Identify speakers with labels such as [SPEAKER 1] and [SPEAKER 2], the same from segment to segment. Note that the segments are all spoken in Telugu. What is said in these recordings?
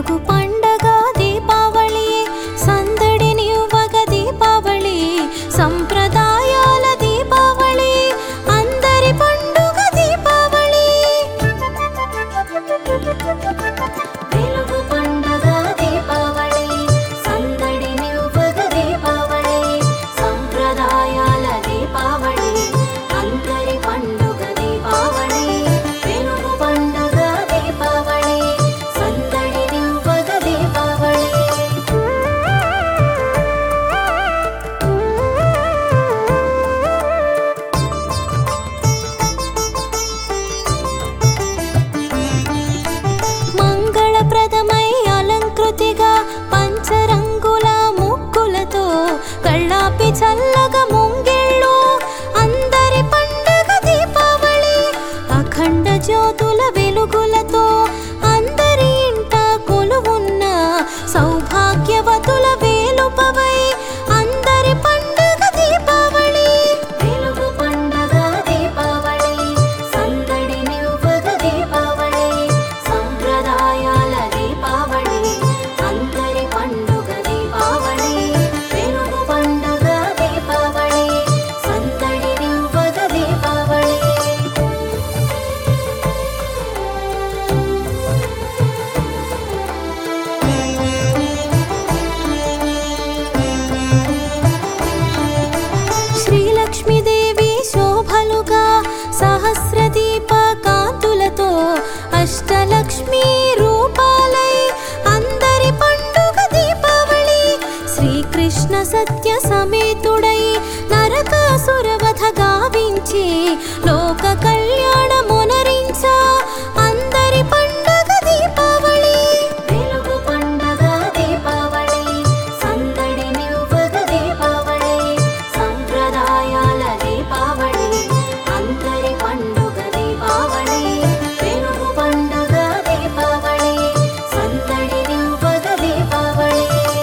[SPEAKER 1] వెలుగు పండగ దీపావళి సందడినివ్వగ దీపావళి సంప్రదాయాల దీపావళి అందరి పండుగ దీపావళి వెలుగు పండగ దీపావళి సందడినివ్వగ దీపావళి సంప్రదాయాల దీపావళి అందరి పండుగ దీపావళి వెలుగు పండగ దీపావళి సందడినివ్వగ దీపావళి మంగళప్రదమై అలంకృతిగా పంచరంగుల ముక్కులతో కళ్ళాపి చల్లగా ముంగిళ్ళు అందరి పండగ దీపావళి అఖండ జ్యోతుల వెలుగులతో అందరి ఇంట కొలువున్న సౌభాగ్యవతుల వేలుపవై అందరి పండగ దీపావళి వెలుగు పండగ దీపావళి సందడి నివ్వగ దీపావళి సంప్రదాయాల దీపావళి అందరి పండుగ దీపావళి వెలుగు పండగ దీపావళి సందడి నివ్వగ దీపావళి శ్రీలక్ష్మీదేవి శోభలుగా సహస్రదీప కాంతులతో అష్టలక్ష్మి రూపాలై అందరి పండుగ దీపావళి శ్రీకృష్ణ సత్య సమేతుడై నరకాసురవధ గావించి లోక కళ్యాణమునరించ అందరి పండుగ దీపావళి వెలుగు పండగ దీపావళి సందడి నివ్వగ దీపావళి సంప్రదాయాల దీపావళి అందరి పండుగ దీపావళి వెలుగు పండగ దీపావళి సందడి నివ్వగ దీపావళి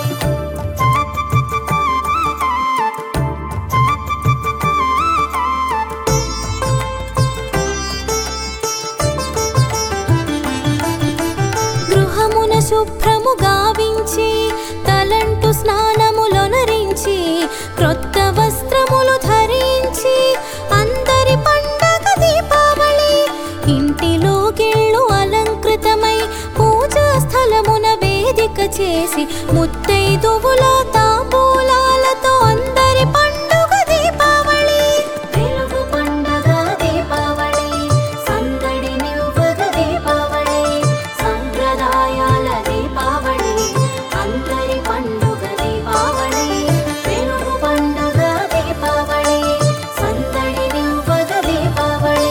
[SPEAKER 1] గృహమున శుభ్రము గావించి తలంటు స్నానములొనరించి క్రొత్త వస్త్రములు ధరించి అందరి పండగ దీపావళి ఇంటిలో గిళ్ళు అలంకృతమై పూజా స్థలమున వేదిక చేసి ముత్తైదువుల తాంబూలాలతో అందరి పండుగ దీపావళి వెలుగు పండగ దీపావళి సందడి నివ్వగ దీపావళి సంప్రదాయాల దీపావళి అందరి పండుగ దీపావళి వెలుగు పండగ దీపావళి సందడి నివ్వగ దీపావళి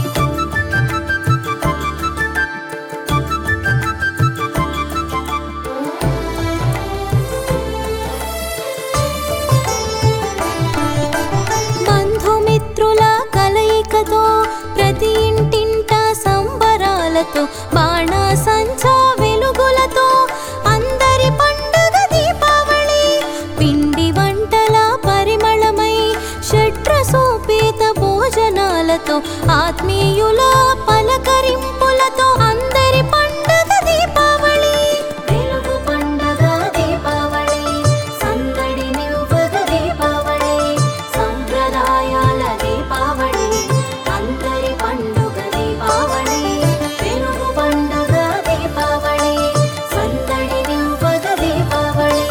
[SPEAKER 1] బంధుమిత్రుల కలయికతో ప్రతి ఇంటింట సంబరాలతో బాణ సంచా వెలుగులతో అందరి పండగ దీపావళి పిండి వంటల పరిమళమై షట్రసోపేత భోజనాలతో ఆత్మీయుల పలకరింపులతో అందరి పండగ దీపావళి వెలుగు పండగ దీపావళి సందడి నివ్వగ దీపావళి సంప్రదాయాల దీపావళి అందరి పండుగ దీపావళి వెలుగు పండగ దీపావళి సందడి నివ్వగ దీపావళి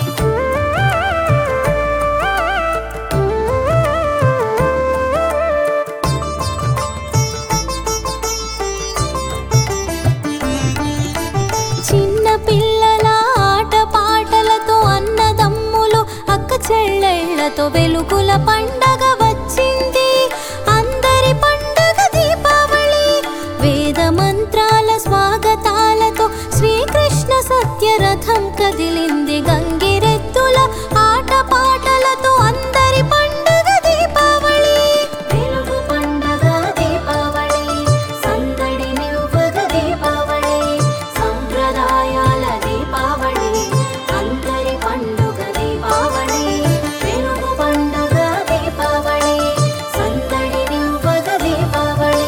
[SPEAKER 1] చిన్న పిల్లల ఆట పాటలతో అన్నదమ్ములు అక్క చెల్లెళ్లతో వెలుగుల పండగ వచ్చింది అందరి పండగ దీపావళి వేద మంత్రాల స్వాగతాలతో శ్రీకృష్ణ సత్యరథం కదిలింది గంగిరెద్దుల ఆట పాటలతో అందరి పండగ దీపావళి వెలుగు పండగ దీపావళి సందడి నివ్వగ దీపావళి సంప్రదాయాల దీపావళి అందరి పండుగ దీపావళి వెలుగు పండగ దీపావళి సందడి నివ్వగ దీపావళి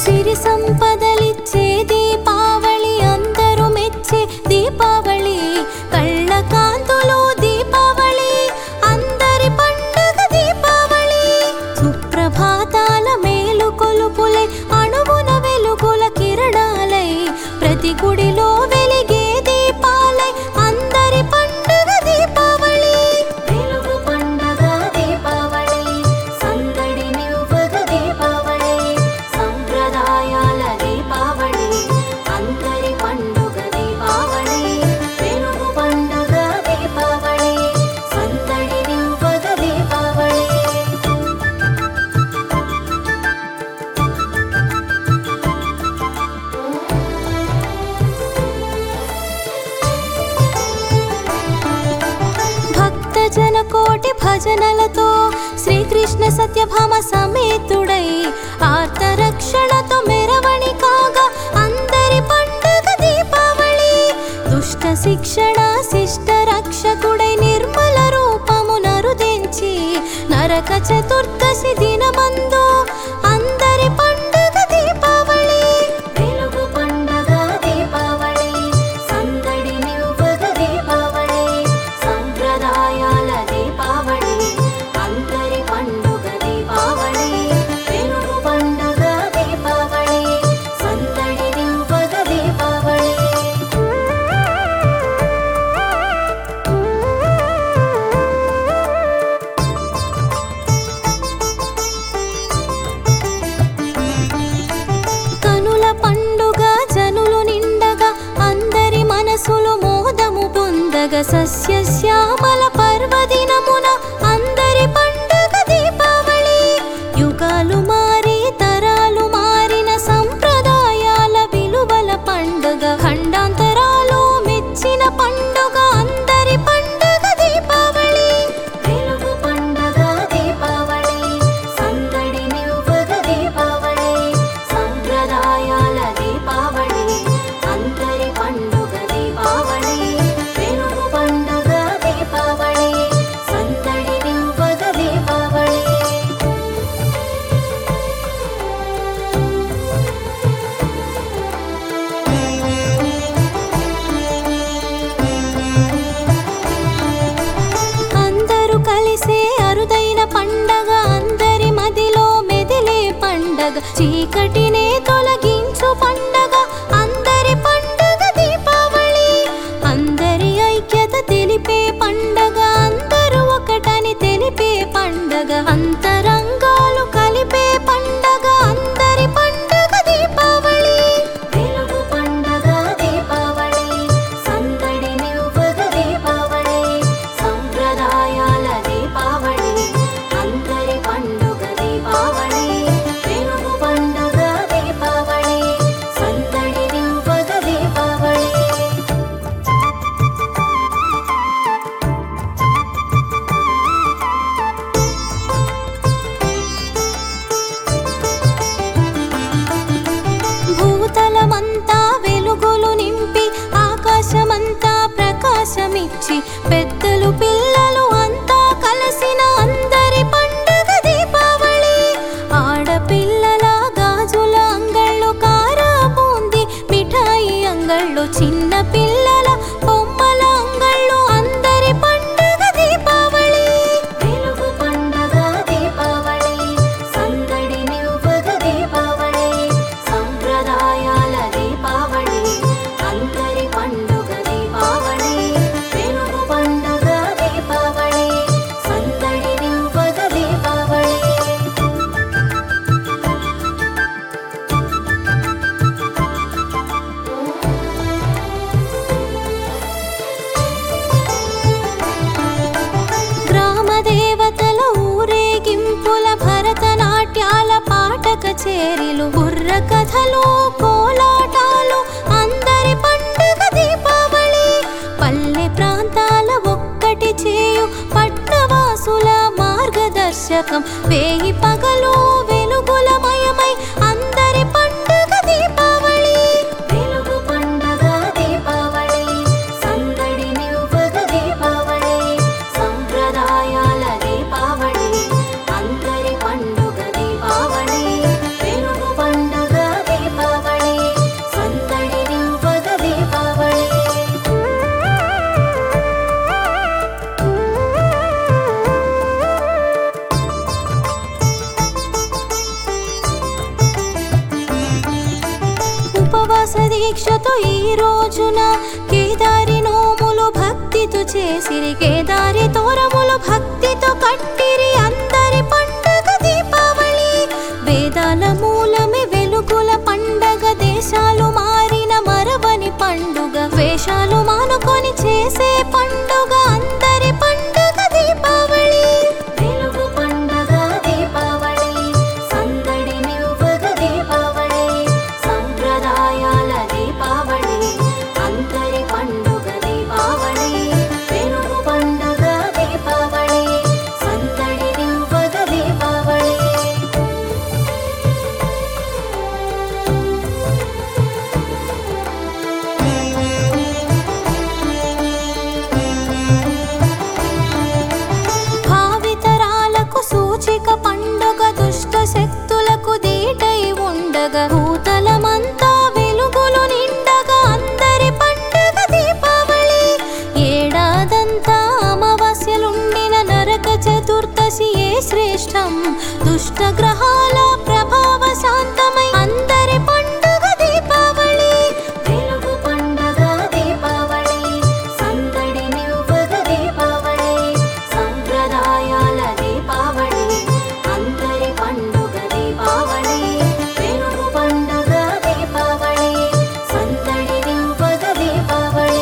[SPEAKER 1] సిరి సంపదలిచ్చే దీపావళి అందరూ మెచ్చే దీపావళి కళ్ళ కాంతులు దీపావళి అందరి పండుగ దీపావళి సుప్రభాతాల మేలు కొలుపులై అణువున వెలుగుల కిరణాలై ప్రతి గుడిలో వెలిగే దీపాలై అందరి పండుగ దీపావళి వెలుగు పండుగ దీపావళి సందడి నివ్వగ దీపావళి సంప్రదాయాల దీపావళి అందరి పండుగ దీపావళి వెలుగు పండుగ దీపావళి సందడి నివ్వగ దీపావళి భక్త జన కోటి భజనలతో శ్రీకృష్ణ సత్యభామ సమేతుడై ఆర్తరక్షణతో మెరవణి కాగా అందరి పండుగ దీపావళి దుష్ట శిక్షణ శిష్ట రక్షకుడై నిర్మల రూపము నరుదించి నరక చతుర్దశి దినమందు అందరి పండుగ దీపావళి వెలుగు పండుగ దీపావళి సందడి నివ్వగ దీపావళి సంప్రదాయాల దీపావళి అందరి పండుగ దీపావళి వెలుగు పండుగ దీపావళి సందడి నివ్వగ దీపావళి కనుల పండుగ జనులు నిండగా అందరి మనసులు మోదము పొందగ సస్యశ్యామల పర్వదినమున అందరి పండుగ దీపావళి యుగాలు మారి తరాలు మారిన సంప్రదాయాల విలువల పండుగ ఖండాంతరాలు మెచ్చిన పండుగ అందరి పండుగ దీపావళి వెలుగు పండుగ దీపావళి సందడి నివ్వగ దీపావళి సంప్రదాయాల దీపావళి అందరి పండుగ దీపావళి వెలుగు పండుగ దీపావళి సందడి నివ్వగ దీపావళి అందరూ కలిసే అరుదైన పండగ అందరి మదిలో మెదిలే పండగ చీకటినే తొలగించు పండగ అందరి పండగ దీపావళి అందరి ఐక్యత తెలిపే పండగ అందరూ ఒకటని తెలిపే పండగ అంతరంగాలు కలిపే పండగ అందరి పండగ దీపావళి వెలుగు పండగ దీపావళి సందడి నివ్వగ దీపావళి సంప్రదాయాల దీపావళి అందరి పండుగ దీపావళి వెలుగు పండుగ దీపావళి సందడి నివ్వగ దీపావళి భూతలమంతా వెలుగులు నింపి ఆకాశమంతా ప్రకాశమిచ్చి పెద్దలు పిల్లలు అంతా కలిసిన అందరి పండుగ దీపావళి ఆడపిల్లల గాజుల అంగళ్ళు కారా బూంది మిఠాయి అంగళ్ళు చిన్న పిల్లల బొమ్మల అంగళ్ళు అందరి పండుగ దీపావళి వెలుగు పండుగ దీపావళి సందడి నివ్వగ దీపావళి సంప్రదాయాల దీపావళి అందరి పండుగ దీపావళి వెలుగు పండుగ దీపావళి సందడి నివ్వగ దీపావళి గ్రామ దేవతల ఊరేగింపుల భరతనాట్యాల పాట కచేరీలు బుర్ర కథలు కోలాటాలు అందరి పండుగ దీపావళి పల్లె ప్రాంతాల ఒక్కటి చేయు పట్టవాసుల మార్గదర్శకం వేయి పగలు వెలుగులమయమై అందరి పండుగ దీపావళి వెలుగు పండుగ దీపావళి సందడి నివ్వగ దీపావళి సంప్రదాయాల దీపావళి అందరి పండుగ దీపావళి వెలుగు పండుగ ఉపవాస దీక్షతో ఈ రోజున కేదారి నోములు భక్తితో చేసిరి కేదారి తోరములు భక్తితో కట్టిరి అందరి పండగ దీపావళి వేదాల మూలమే వెలుగుల పండగ దేశాలు మారిన మరవని పండుగ వేషాలు మానుకొని చేసే పండుగ అందరి పండగ దీపావళి వెలుగు పండగ దీపావళి సందడి నివ్వగ దీపావళి సంప్రదాయాల దీపావళి అందరి పండుగ దీపావళి వెలుగు పండగ దీపావళి సందడి నివ్వగ దీపావళి భావితరాలకు సూచిక పండుగ దుష్ట శక్తులకు దీటై ఉండగా భూతలమంతా వెలుగులు నిండగా అందరి పండుగ దీపావళి ఏడాదంతా అమావాస్యలుండిన నరక చతుర్దశి ఏ శ్రేష్టం దుష్ట గ్రహాల ప్రభావ శాంతమై అందరి పండుగ దీపావళి వెలుగు పండుగ దీపావళి సందడి నివ్వగ దీపావళి సంప్రదాయాల దీపావళి అందరి పండుగ దీపావళి వెలుగు పండుగ దీపావళి సందడి నివ్వగ దీపావళి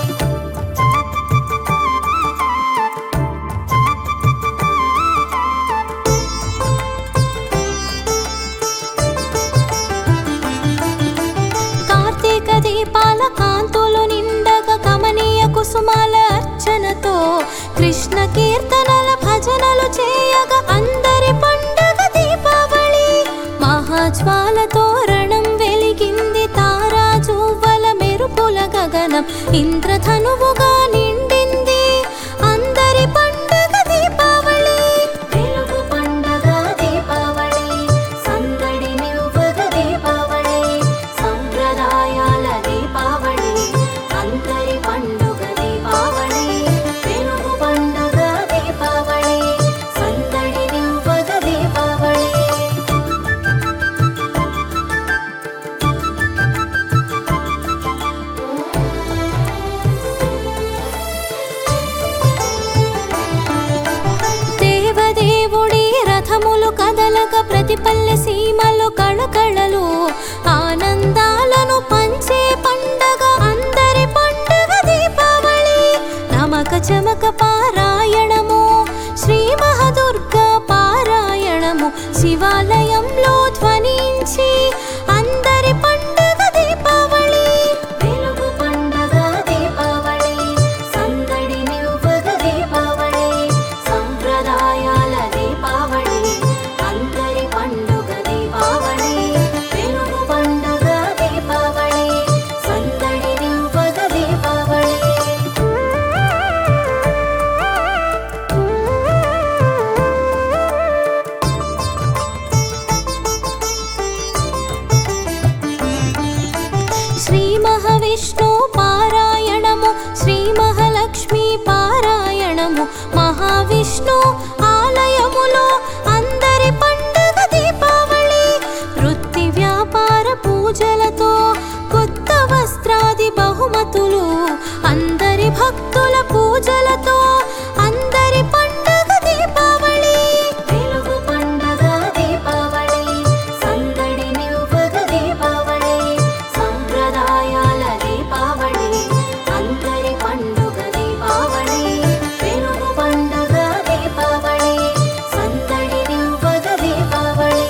[SPEAKER 1] కార్తీక దీపాల కాంతులు నిండగా కమనీయ కుసుమాల అర్చనతో కృష్ణ కీర్తనల భజనలు చేయగా అందరి పండగ దీపావళి మహాజ్వాలతో రణం వెలిగింది తారా జువ్వల మెరుపుల గగనం ఇంద్రధనువుగా నిండింది అందరి పండగ దీపావళి వెలుగు పండగ దీపావళి సందడి నివ్వగ దీపావళి సంప్రదాయాల దీపావళి అందరి పండుగ దీపావళి వెలుగు పండగ దీపావళి సందడి నివ్వగ దీపావళి దేవదేవుడి రథములు కదలక ప్రతి పల్లె సీమలు కళకళలు ఆనందాలను పంచే పండగ అందరి పండగ దీపావళి నమక చమక పారాయణము శ్రీ మహదుర్గ పారాయణము శివాలయంలో ధ్వనించి అందరి పండగ దీపావళి వెలుగు పండగ దీపావళి సందడి నివ్వగ దీపావళి సంప్రదాయాల దీపావళి అందరి పండుగ దీపావళి వెలుగు పండగ దీపావళి సందడి నివ్వగ దీపావళి శ్రీ మహావిష్ణు పారాయణము శ్రీ మహాలక్ష్మి పారాయణము మహావిష్ణు ఆలయములో అందరి పండగ దీపావళి వృత్తి వ్యాపార పూజలతో కొత్త వస్త్రాది బహుమతులు అందరి భక్తుల పూజలతో అందరి పండగ దీపావళి వెలుగు పండగ దీపావళి సందడి నివ్వగ దీపావళి సంప్రదాయాల దీపావళి అందరి పండుగ దీపావళి వెలుగు పండగ దీపావళి సందడి నివ్వగ దీపావళి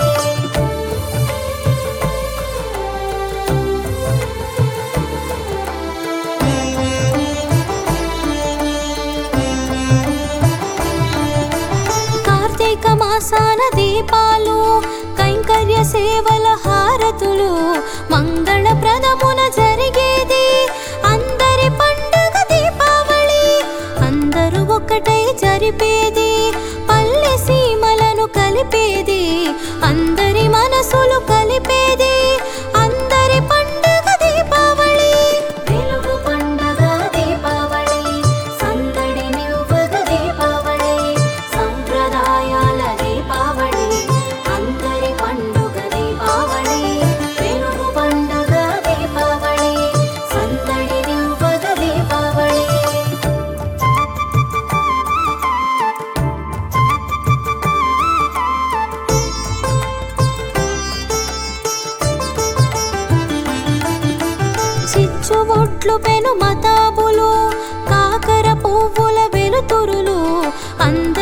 [SPEAKER 1] కార్తీక మాసాన దీపాలు కైంకర్య సేవల హారతులు మంగళప్రదమున జరిగేది అందరి పండగ దీపావళి అందరూ ఒకటై జరిపేది పల్లె సీమలను కలిపేది అందరి మనసులు కలిపేది అందరి పండగ దీపావళి వెలుగు పండగ దీపావళి సందడి నివ్వగ దీపావళి సంప్రదాయాల దీపావళి అందరి పండుగ దీపావళి వెలుగు పండగ ఒట్లు పెను మతాబులు కాకర పువ్వుల వెలుతురులు అందరి